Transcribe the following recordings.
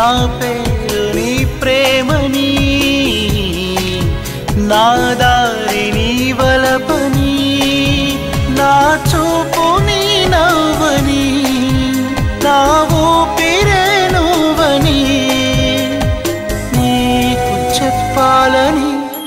నా పేరు నీ ప్రేమని నా దారి నీ వలపని నా చూపు నీ నవ్వని నా ఊపిరే నువ్వని నీకు చెప్పాలని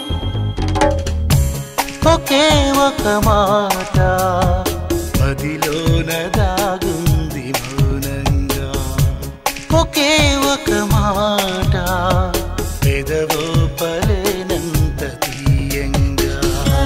ఒకే ఒక మాట మదిలోన దాగుంది మౌనంగా ఒకే ఒక మాట పెదవో పలేనంత తీయంగా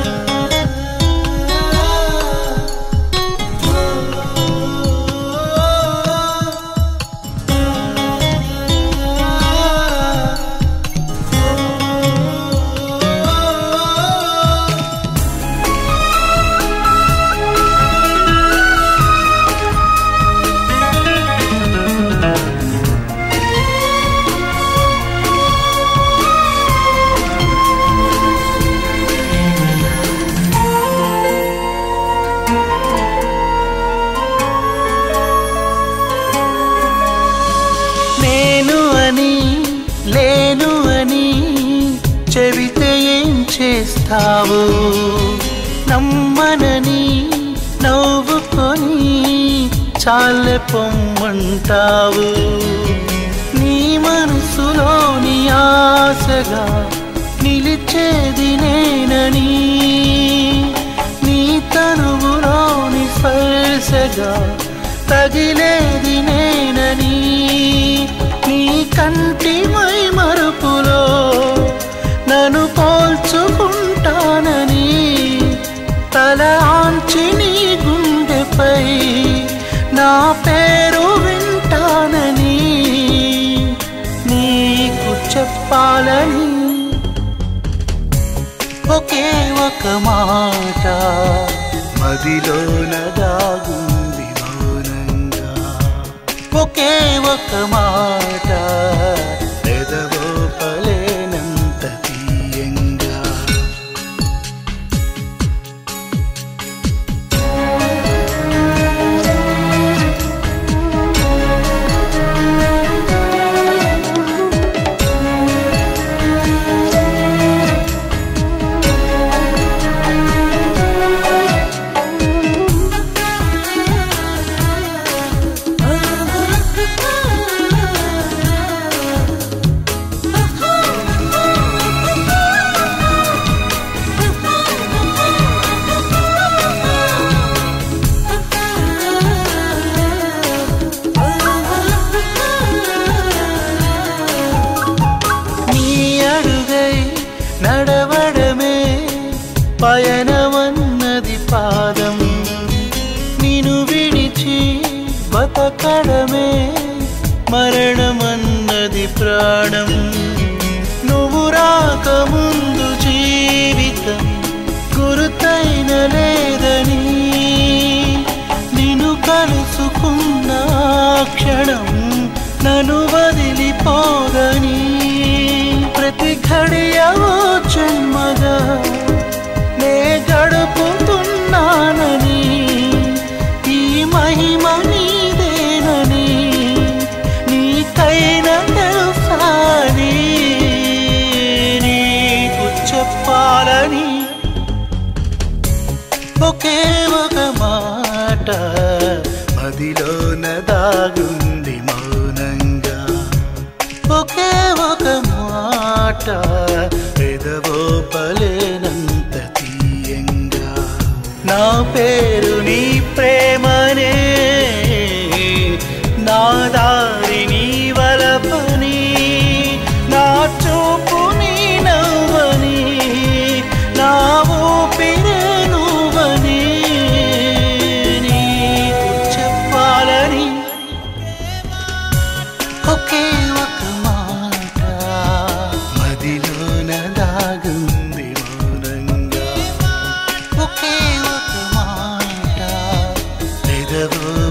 నేను అని లేను అని చెబితే ఏం చేస్తావు నమ్మనని నవ్వుకొని చాలే పొమ్మంటావు నీ మనసులోని ఆశగా నిలిచేది నేనని నీ తనువులోని స్పర్శగా తగిలేది నేనని నీ కంటి మై మరుపులో నన్ను పోల్చుకుంటానని తల ఆంచి నీ గుండెపై నా పేరు వింటానని నీకు చెప్పాలని ఒకే ఒక మాట మదిలోన దాగుంది మౌనంగా ఒకే ఒక మాట పెదవో పలేనంత తీయంగా నీ అడుగై నడవడమే పయనమన్నది పాదం నిన్ను విడిచి బతకడమే మరణమన్నది ప్రాణం నువ్వు రాకముందు జీవితం గురుతైన లేదని నిన్ను కలుసుకున్న ఆ క్షణం నన్ను వదిలిపోదని ప్రతి ఘడియవో జన్మగా నే గడుపుతున్నానని ఈ మహిమ నీదేనని నీకైన తెలుసాని నీకు చెప్పాలని ఒకే ఒక మాట మదిలోన దాగుంది మౌనంగా ఒకే ఒక మాట పెదవో పలేనంత తీయంగా నా పేరు నీ ప్రేమనే నా దారి నీ వలపని నా చూపు నీ నవ్వని నా ఊపిరే నువ్వని నీకు చెప్పాలని ఒకే ఒక మాట మదిలోన దాగుంది మౌనంగా ఒకే ఒక మాట పెదవో